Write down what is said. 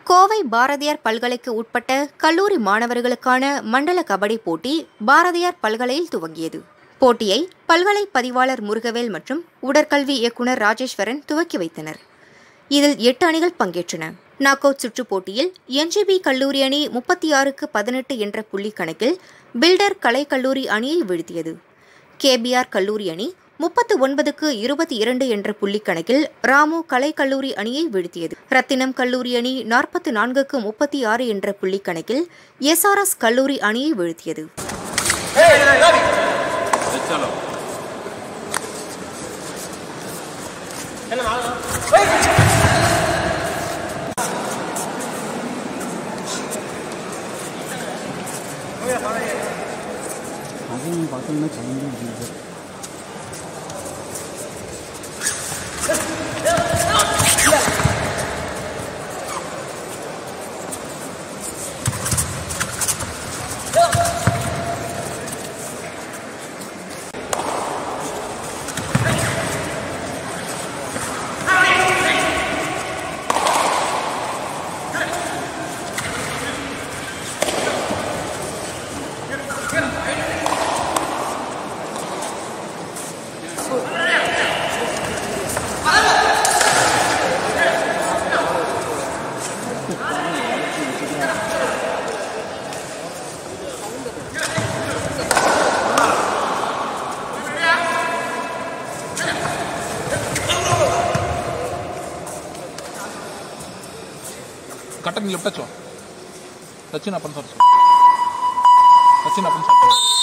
கோவை பாரதியார் பல்கலைக்கு உட்பட்ட கல்லூரி மாணவர்களுக்கான மண்டல கபடி போட்டி பாரதியார் பல்கலையில் துவங்கியது போட்டியை பல்கலை பதிவாளர் முருகவேல் மற்றும் உடற்கல்வி இயக்குனர் ராஜேஸ்வரன் துவக்கி வைத்தனர் இதில் எட்டு அணிகள் பங்கேற்றன நாக் அவுட் சுற்றுப் போட்டியில் என்ஜிபி கல்லூரி அணி முப்பத்தி ஆறுக்கு பதினெட்டு என்ற புள்ளி கணக்கில் பில்டர் கலைக்கல்லூரி அணியை வீழ்த்தியது கேபிஆர் கல்லூரி அணி முப்பத்து ஒன்பதுக்கு இருபத்தி இரண்டு என்ற புள்ளி கணக்கில் ராமு கலைக்கல்லூரி அணியை வீழ்த்தியது ரத்தினம் கல்லூரி அணி நாற்பத்தி நான்குக்கு முப்பத்தி ஆறு என்ற புள்ளி கணக்கில் எஸ்ஆர்எஸ் கல்லூரி அணியை வீழ்த்தியது அதுவும் பார்த்தீங்கன்னா சைனா இருக்குது कटन लेफ्ट टच हो सचिन अपन सर सचिन अपन सर